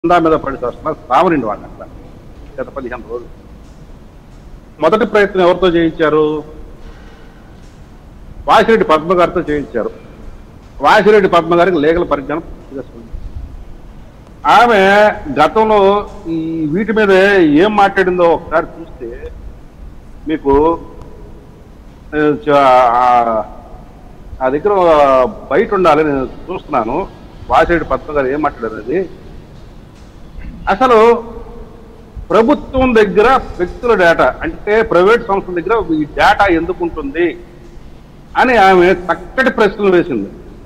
కింద మీద పడి వస్తున్నారు సావనండి వాళ్ళని అట్లా గత పదిహేను రోజులు మొదటి ప్రయత్నం ఎవరితో చేయించారు వాసిరెడ్డి పద్మ గారితో చేయించారు వాసిరెడ్డి పద్మ గారికి లీగల్ పరిజ్ఞానం పూర్తిగా ఉంది. ఆమె గతంలో ఈ వీటి మీద ఏం మాట్లాడిందో ఒకసారి చూస్తే మీకు ఆ, చ- ఆ- ఆ దగ్గర బయట ఉండాలి నేను చూస్తున్నాను వాసిరెడ్డి పద్మ గారు ఏం మాట్లాడారు అది అసలు ప్రభుత్వం దగ్గర వ్యక్తుల డేటా అంటే ప్రైవేట్ సంస్థల దగ్గర ఈ డేటా ఎందుకు ఉంటుంది అని ఆమె చక్కటి ప్రశ్నలు వేసింది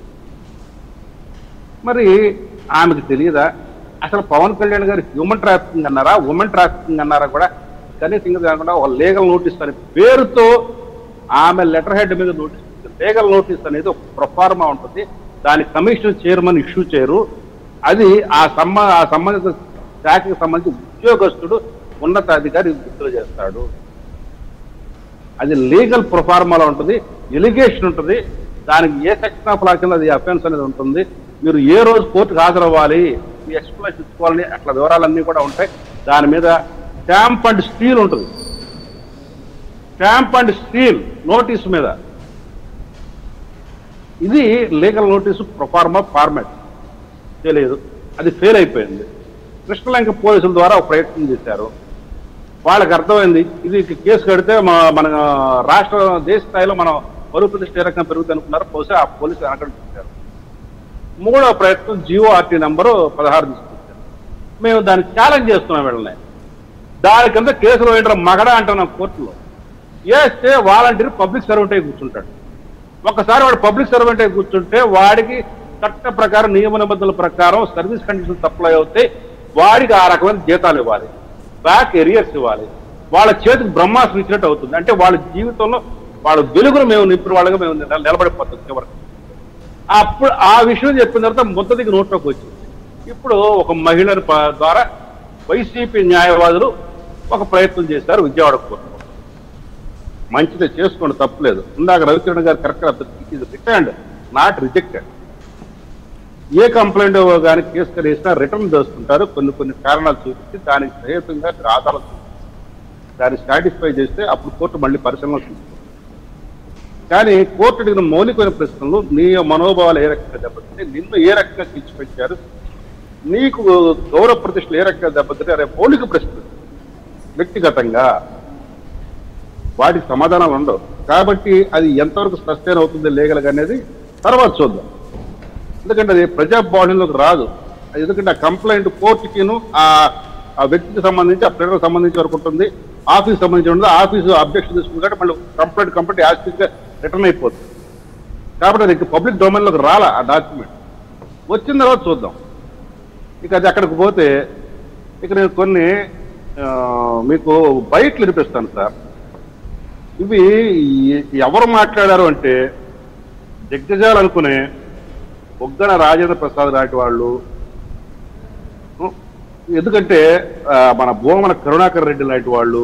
మరి ఆమెకు తెలియదా అసలు పవన్ కళ్యాణ్ గారు హ్యూమన్ ట్రాఫికింగ్ అన్నారా ఉమెన్ ట్రాఫికింగ్ అన్నారా కూడా కనీసం ఇంకా కాకుండా ఒక లీగల్ నోటీస్ అనే పేరుతో ఆమె లెటర్ హెడ్ మీద నోటీస్ లీగల్ నోటీస్ అనేది ఒక ప్రొఫార్మా ఉంటుంది దాని కమిషన్ చైర్మన్ ఇష్యూ చేయరు అది ఆ సంబ ఆ సంబంధిత శాఖకి సంబంధించి ఉద్యోగస్తుడు ఉన్నతాధికారి విడుదల చేస్తాడు అది లీగల్ ప్రొఫార్మాలో ఉంటుంది ఎలిగేషన్ ఉంటుంది దానికి ఏ సెక్షన్ ఆఫ్ లా కింద అది అఫెన్స్ అనేది ఉంటుంది మీరు ఏ రోజు కోర్టుకు హాజరవ్వాలి మీ ఎక్స్ప్లెనేషన్ ఇచ్చుకోవాలని అట్లా వివరాలన్నీ కూడా ఉంటాయి దాని మీద స్టాంప్ అండ్ స్టీల్ ఉంటుంది స్టాంప్ అండ్ స్టీల్ నోటీస్ మీద ఇది లీగల్ నోటీసు ప్రొఫార్మా ఫార్మాట్ తెలియదు అది ఫెయిల్ అయిపోయింది కృష్ణలంక పోలీసుల ద్వారా ఒక ప్రయత్నం చేశారు వాళ్ళకి అర్థమైంది ఇది కేసు కడితే మా- మన రాష్ట్ర దేశ స్థాయిలో మనం పరువు ప్రతిష్ట ఏ రకంగా పెరుగుతుంది అనుకున్నారు బహుశా ఆ పోలీసులు వెనకడుతున్నారు మూడో ప్రయత్నం జియో ఆర్టీ నంబరు పదహారు తీసుకొచ్చారు మేము దాన్ని ఛాలెంజ్ చేస్తున్నాం వీళ్ళని దాని కింద కేసులు వేయడం మగడ అంటున్నాం కోర్టులో వేస్తే వాలంటీర్ పబ్లిక్ సర్వెంట్ అయి కూర్చుంటాడు ఒకసారి వాడు పబ్లిక్ సర్వెంట్ అయి కూర్చుంటే వాడికి చట్ట ప్రకారం నియమ నిబంధనల ప్రకారం సర్వీస్ కండిషన్ సప్లై అవుతాయి వాడికి ఆ రకమైన జీతాలు ఇవ్వాలి బ్యాక్ ఎరియర్స్ ఇవ్వాలి వాళ్ళ చేతికి బ్రహ్మాస్త్రం ఇచ్చినట్టు అవుతుంది అంటే వాళ్ళ జీవితంలో వాళ్ళ వెలుగును మేము నింపిన వాళ్ళగా మేము నిల- నిలబడిపోతాం చివరికి అప్పుడు ఆ విషయం చెప్పిన తర్వాత ముద్దదికి నోట్లోకి వచ్చింది ఇప్పుడు ఒక మహిళ ప- ద్వారా వైసీపీ న్యాయవాదులు ఒక ప్రయత్నం చేశారు విజయవాడ కోర్టులో మంచిదే చేసుకోండి తప్పులేదు ఇందాక రవికిరణ్ గారు కరెక్ట్ ఇది returned not rejected A complaint కానీ కేసు కానీ వేసినా రిటర్న్ దోస్తుంటారు కొన్ని కొన్ని కారణాలు చూపించి దానికి సహేతంగా ఆధారాలు చూపించి దాన్ని సాటిస్ఫై చేస్తే అప్పుడు కోర్టు మళ్ళీ పరిశీలన తీసుకుంటుంది కానీ కోర్టు అడిగిన మౌలికమైన ప్రశ్నలు నీ మనోభావాలు ఏ రకంగా దెబ్బతింటే నిన్ను ఏ రకంగా తీర్చిపెట్టారు నీకు గౌరవ ప్రతిష్టలు ఏ రకంగా దెబ్బతింటే అనే మౌలిక ప్రశ్నలు వ్యక్తిగతంగా వాటికి సమాధానాలు ఉండవు కాబట్టి అది ఎంతవరకు సస్టైన్ అవుతుంది లీగల్గా అనేది తర్వాత చూద్దాం ఎందుకంటే అది ప్రజా బాడీలోకి రాదు అది ఎందుకంటే ఆ కంప్లైంట్ కోర్టుకిను ఆ ఆ వ్యక్తికి సంబంధించి ఆ ప్లేటర్ సంబంధించి వరకు ఉంటుంది ఆఫీస్ సంబంధించి ఉంటుంది ఆఫీసు అబ్జెక్షన్ తీసుకుంటే మళ్ళీ కంప్లైంట్ కంప్లీట్ యాస్టిక్గా రిటర్న్ అయిపోతుంది కాబట్టి అది పబ్లిక్ డొమైన్లోకి రాలా ఆ డాక్యుమెంట్ వచ్చిన తర్వాత చూద్దాం ఇక అది అక్కడికి పోతే ఇక నేను కొన్ని ఆ, మీకు బయటలు వినిపిస్తాను సార్ ఇవి ఎ- ఎవరు మాట్లాడారు అంటే దిగ్గజాలు అనుకునే బొగ్గన రాజేంద్ర ప్రసాద్ లాంటి వాళ్ళు ఉ, ఎందుకంటే ఆ, మన భూమన కరుణాకర్ రెడ్డి లాంటి వాళ్ళు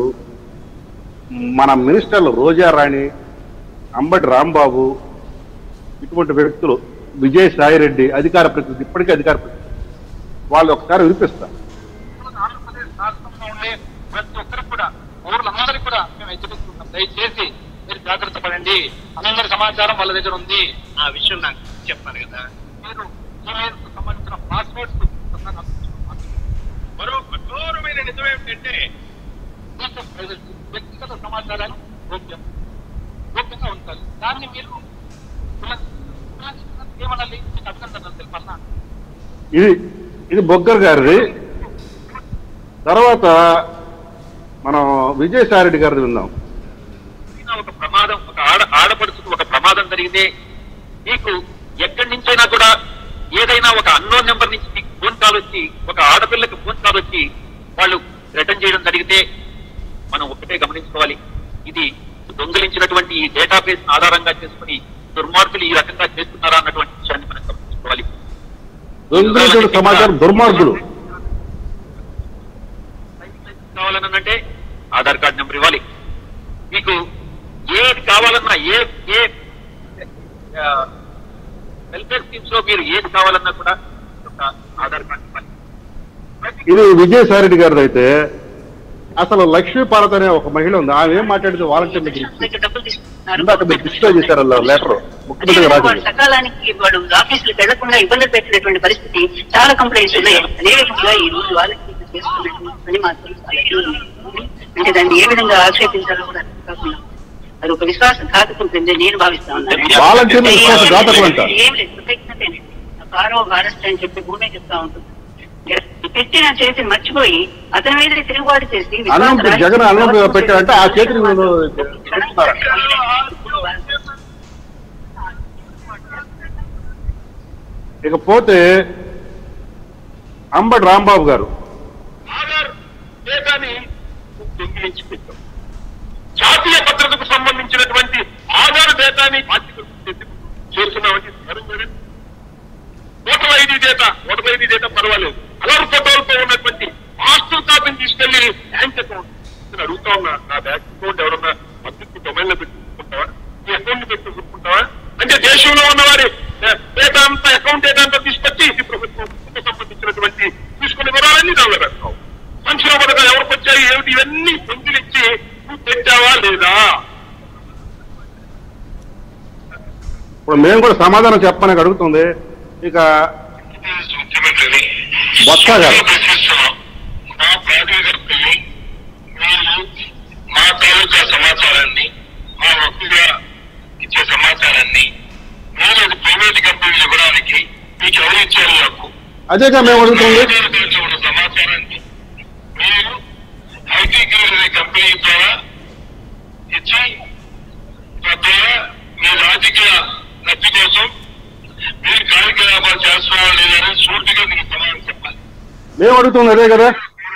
మన మినిస్టర్లు రోజా రాణి అంబటి రాంబాబు ఇటువంటి వ్యక్తులు విజయసాయి రెడ్డి అధికార ప్రతినిధి ఇప్పటికీ అధికార ప్రతినిధి వాళ్ళు ఒకసారి వినిపిస్తారు ఆంధ్రప్రదేశ్ రాష్ట్రంలో ఉండే ప్రతి ఒక్కరికి కూడా ఊర్లందరికీ కూడా మేము హెచ్చరిస్తున్నాం దయచేసి మీరు జాగ్రత్త పడండి అందరి సమాచారం వాళ్ళ దగ్గర ఉంది ఆ విషయం నాకు చెప్పాను కదా మీరు ఈమెయిల్ కు సంబంధించిన పాస్వర్డ్స్ మరో కఠోరమైన నిజం ఏమిటంటే వ్యక్తిగత సమాచారాన్ని గోప్యం గోప్యంగా ఉంచాలి దాన్ని మీరు ఉల్లం- ఉల్లంఘించినందుకు ఏమనాలి మీకు అభినందనలు తెలపాలా ఇది ఇది బొగ్గర్ గారిది తర్వాత మనం విజయసాయి రెడ్డి గారిది విందాం ఏదైనా ఒక ప్రమాదం ఒక ఆడ ఆడపడుచుకు ఒక ప్రమాదం జరిగితే మీకు ఎక్కడి నుంచైనా కూడా ఏదైనా ఒక అన్నోన్ నెంబర్ నుంచి మీకు ఫోన్ కాల్ వచ్చి ఒక ఆడపిల్లకి ఫోన్ కాల్ వచ్చి వాళ్ళు రిటర్న్ చేయడం జరిగితే మనం ఒకటే గమనించుకోవాలి ఇది దొంగిలించినటువంటి ఈ డేటాబేస్ ఆధారంగా చేసుకుని దుర్మార్గులు ఈ రకంగా చేస్తున్నారా అన్నటువంటి విషయాన్ని మనం గమనించుకోవాలి దొంగలించిన సమాచారం దుర్మార్గులు కావాలనంటే ఆధార్ కార్డ్ నెంబర్ ఇవ్వాలి మీకు ఏది కావాలన్నా ఏ ఏ వెల్ఫేర్ స్కీమ్స్ లో మీరు ఏది కావాలన్నా కూడా ఒక ఆధార్ కార్డ్ ఇవ్వాలి ఇది విజయసాయి రెడ్డి గారిది అయితే అసలు లక్ష్మీపార్వతి అనే ఒక మహిళ ఉంది ఆమె ఏం మాట్లాడింది వాలంటీర్ల గురించి దగ్గర డబ్బులు తీసుకుంటున్నారు. ఇందాక మీరు డిస్ప్లే చేశారు లెటర్ ముఖ్యమంత్రి అదే రాజు వాళ్ళు సకాలానికి వాళ్ళు ఆఫీసులకు వెళ్లకుండా ఇబ్బందులు పెట్టినటువంటి పరిస్థితి చాలా కంప్లైంట్స్ ఉన్నాయి అదే విధంగా ఈ రోజు వాళ్ళకి చేస్తున్నటువంటి పని మాత్రం చాలా తీవ్రంగా ఉంది. అంటే దాన్ని ఏ విధంగా ఆక్షేపించాలో కూడా అర్థం కాకుండా అది ఒక విశ్వాస ఘాతకం కింద నేను భావిస్తా ఉన్నాను వాలంటీర్లు విశ్వాస ఘాతకులు అంట. ఏం లేదు కృతజ్ఞతనే కారో భారత్ అని చెప్పి భూమే చెప్తా ఉంటుంది పెట్టిన చేతి మర్చిపోయి అతని మీద తిరుగుబాటు చేసి అన్నం విశ్వాస జగన్ అన్నం రాజకీయ పెట్టాడంటే ఆ చేతిని వీళ్ళు పెడుతున్నారా? ఇకపోతే అంబటి రాంబాబు గారు ఆధార్ డేటాని దొంగిలించి పెట్టాం జాతీయ భద్రతకు సంబంధించినటువంటి ఆధార్ డేటాని బాధ్యత చేస్తున్నామని సరే voter ID data voter ID data పర్వాలేదు కలర్ ఫోటోలతో ఉన్నటువంటి మాస్టర్ కాపీని తీసుకెళ్లి బ్యాంక్ అకౌంట్ నేను అడుగుతా ఉన్నా నా బ్యాంక్ అకౌంట్ ఎవరన్నా పబ్లిక్ డొమైన్ లో పెట్టుకుంటావా ఈ అకౌంట్ పెట్టుకుంటావా అంటే దేశంలో ఉన్నవారి డేటా అంతా అకౌంట్ డేటా అంతా తీసుకొచ్చి ఈ ప్రభుత్వం సంబంధించినటువంటి తీసుకున్న వివరాలన్నీ దానిలో పెడతావు సంక్షేమ పథకాలు ఎవరికి వచ్చాయి ఏమిటి ఇవన్నీ దొంగిలించి నువ్వు పెట్టావా లేదా ఇప్పుడు మేము కూడా సమాధానం చెప్పడానికి అడుగుతుంది ఇక ముఖ్యమంత్రిని బొత్స గారు ప్రశ్నిస్తున్నాం మా ప్రాధికర్తల్ని మీరు మా తాలూకా సమాచారాన్ని మా హక్కుగా ఇచ్చే సమాచారాన్ని మీరు అది ప్రైవేట్ కంపెనీలు ఇవ్వడానికి మీకు ఎవరు ఇచ్చారు హక్కు అదేగా మేము అడుగుతుంది ఆధార్ ఉన్న సమాచారాన్ని మీరు ఐటీ అనే కంపెనీ ద్వారా ఇచ్చి తద్వారా మీ రాజకీయ లబ్ధి కోసం మీరు కార్యకలాపాలు చేస్తున్నారా లేదని సూటిగా మీకు సమాధానం చెప్పాలి మేము అడుగుతుంది అదే కదా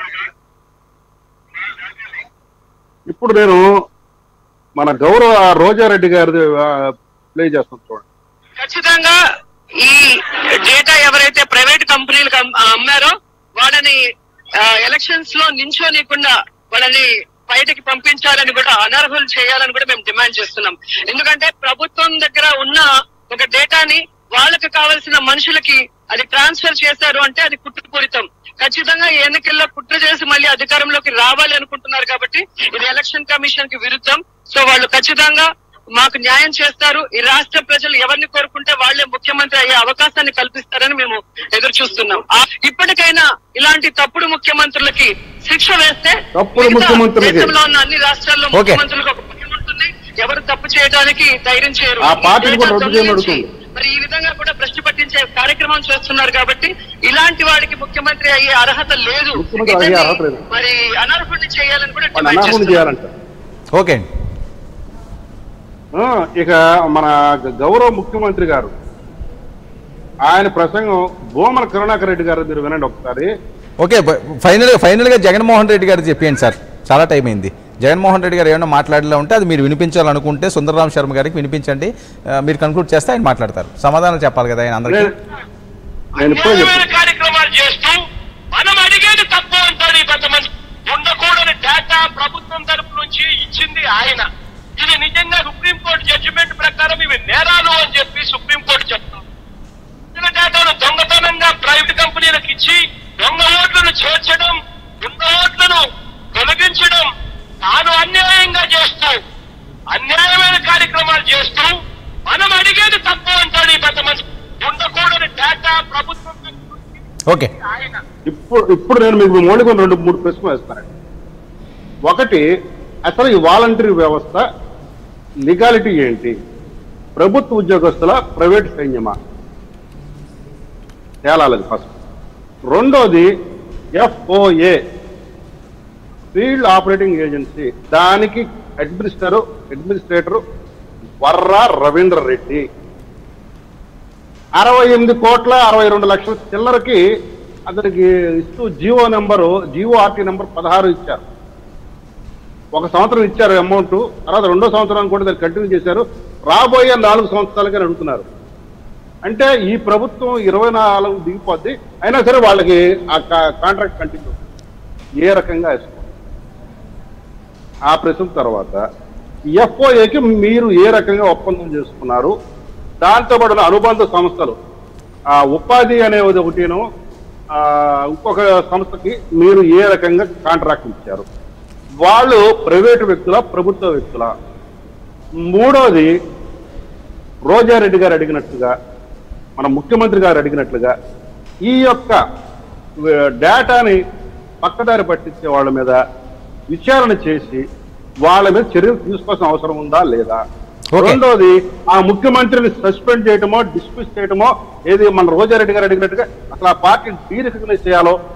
ఇప్పుడు నేను మన గౌరవ రోజారెడ్డి గారిది ప్లే చేస్తాను చూడండి ఖచ్చితంగా ఈ డేటా ఎవరైతే ప్రైవేట్ కంపెనీలకు అమ్- అమ్మారో వాళ్ళని ఎలక్షన్స్ లో నించోనీయకుండా వాళ్ళని బయటకి పంపించాలని కూడా అనర్హులు చేయాలని కూడా మేము డిమాండ్ చేస్తున్నాం ఎందుకంటే ప్రభుత్వం దగ్గర ఉన్న ఒక డేటాని వాళ్ళకి కావాల్సిన మనుషులకి అది ట్రాన్స్ఫర్ చేశారు అంటే అది కుట్రపూరితం ఖచ్చితంగా ఈ ఎన్నికల్లో కుట్ర చేసి మళ్ళీ అధికారంలోకి రావాలి అనుకుంటున్నారు కాబట్టి ఇది ఎలక్షన్ కమిషన్ కి విరుద్ధం సో వాళ్ళు ఖచ్చితంగా మాకు న్యాయం చేస్తారు ఈ రాష్ట్ర ప్రజలు ఎవరిని కోరుకుంటే వాళ్ళే ముఖ్యమంత్రి అయ్యే అవకాశాన్ని కల్పిస్తారని మేము ఎదురు చూస్తున్నాం ఆ, ఇప్పటికైనా ఇలాంటి తప్పుడు ముఖ్యమంత్రులకి శిక్ష వేస్తే తప్పుడు మిగతా ముఖ్యమంత్రులకి. దేశంలో ఉన్న అన్ని రాష్ట్రాల్లో ఓకే. ముఖ్యమంత్రులకు ఒక భయం ఉంటుంది ఎవరు తప్పు చేయడానికి ధైర్యం చేయరు ఆ పార్టీని కూడా డేటా రద్దు చేయమని దొంగిలించి, అడుగుతుంది. మరి ఈ విధంగా కూడా భ్రష్టు పట్టించే కార్యక్రమం చేస్తున్నారు కాబట్టి ఇలాంటి వాడికి ముఖ్యమంత్రి అయ్యే అర్హత లేదు ముఖ్యమంత్రి అయ్యే ఇతన్ని అర్హత లేదు. మరి అనర్హుడిని చేయాలని కూడా వాళ్ళు డిమాండ్ అనాహులు చేస్తున్నాం. చేయాలంట ఓకే అండి ఆ, ఇక మన గౌరవ ముఖ్యమంత్రి గారు ఆయన ప్రసంగం భూమన కరుణాకర్ రెడ్డి గారు మీరు వినండి ఒకసారి ఓకే బ- ఫైనల్ ఫైనల్గా జగన్మోహన్ రెడ్డి గారు చెప్పేయండి సార్ చాలా టైం అయింది జగన్మోహన్ రెడ్డి గారు ఏమైనా మాట్లాడలే ఉంటే అది మీరు వినిపించాలనుకుంటే సుందరరామ్ శర్మ గారికి వినిపించండి ఆ, మీరు కన్క్లూడ్ చేస్తే ఆయన మాట్లాడతారు సమాధానం చెప్పాలి కదా ఆయన అందరికీ నేను నేను ఇప్పుడే అన్యాయమైన చెప్తాను కార్యక్రమాలు చేస్తూ మనం అడిగేది తప్పు అంటాడు ఈ కొంతమంది ఉండకూడని డేటా ప్రభుత్వం తరపు నుంచి ఇచ్చింది ఆయన ఇది నిజంగా సుప్రీంకోర్టు జడ్జిమెంట్ ప్రకారం ఇవి నేరాలు అని చెప్పి సుప్రీంకోర్టు చెప్తుంది ఇచ్చిన డేటాను దొంగతనంగా ప్రైవేట్ కంపెనీలకు ఇచ్చి దొంగ ఓట్లను చేర్చడం దొంగ ఓట్లను తొలగించడం తాను అన్యాయంగా చేస్తూ అన్యాయమైన కార్యక్రమాలు చేస్తూ మనం అడిగేది తప్పు అంటాడు ఈ కొంతమంది ఉండకూడని డేటా ప్రభుత్వం తరపు నుంచి ఓకే ఆయన ఇప్పుడు ఇప్పుడు నేను మీకు మౌలిక రెండు మూడు ప్రశ్నలు వేస్తానండి ఒకటి అసలు ఈ వాలంటరీ వ్యవస్థ లీగాలిటీ ఏంటి ప్రభుత్వ ఉద్యోగస్తుల ప్రైవేట్ సైన్యమా తేలాలి ఫస్ట్ రెండోది ఎఫ్ఓఏ ఫీల్డ్ ఆపరేటింగ్ ఏజెన్సీ దానికి అడ్మినిస్టర్ అడ్మినిస్ట్రేటర్ వర్రా రవీంద్ర రెడ్డి అరవై ఎనిమిది కోట్ల అరవై రెండు లక్షల చిల్లరకి అతనికి ఇస్తూ Jio number Jio RT number పదహారు ఇచ్చారు ఒక సంవత్సరం ఇచ్చారు అమౌంట్ తర్వాత రెండో సంవత్సరానికి కూడా దాన్ని కంటిన్యూ చేశారు రాబోయే నాలుగు సంవత్సరాలకి అని అడుగుతున్నారు అంటే ఈ ప్రభుత్వం ఇరవై నాలుగు దిగిపోద్ది అయినా సరే వాళ్ళకి ఆ కాంట్రాక్ట్ కంటిన్యూ ఏ రకంగా ఇస్తారు ఆ ప్రశ్న తర్వాత ఎఫ్ఓఏకి మీరు ఏ రకంగా ఒప్పందం చేసుకున్నారు దాంతో పాటు అనుబంధ సంస్థలు ఆ ఉపాధి అనేది ఒకటిను ఆ, ఇంకొక సంస్థకి మీరు ఏ రకంగా కాంట్రాక్ట్ ఇచ్చారు వాళ్ళు ప్రైవేటు వ్యక్తుల ప్రభుత్వ వ్యక్తుల మూడోది రోజారెడ్డి గారు అడిగినట్టుగా మన ముఖ్యమంత్రి గారు అడిగినట్లుగా ఈ యొక్క వ- డేటాని పక్కదారి పట్టించే వాళ్ళ మీద విచారణ చేసి వాళ్ళ మీద చర్యలు తీసుకోవాల్సిన అవసరం ఉందా లేదా Okay. రెండోది ఆ ముఖ్యమంత్రిని సస్పెండ్ చేయటమో డిస్మిస్ చేయటమో ఏది మన రోజారెడ్డి గారు అడిగినట్టుగా అసలు ఆ పార్టీని డీ రికగ్నైజ్ చేయాలో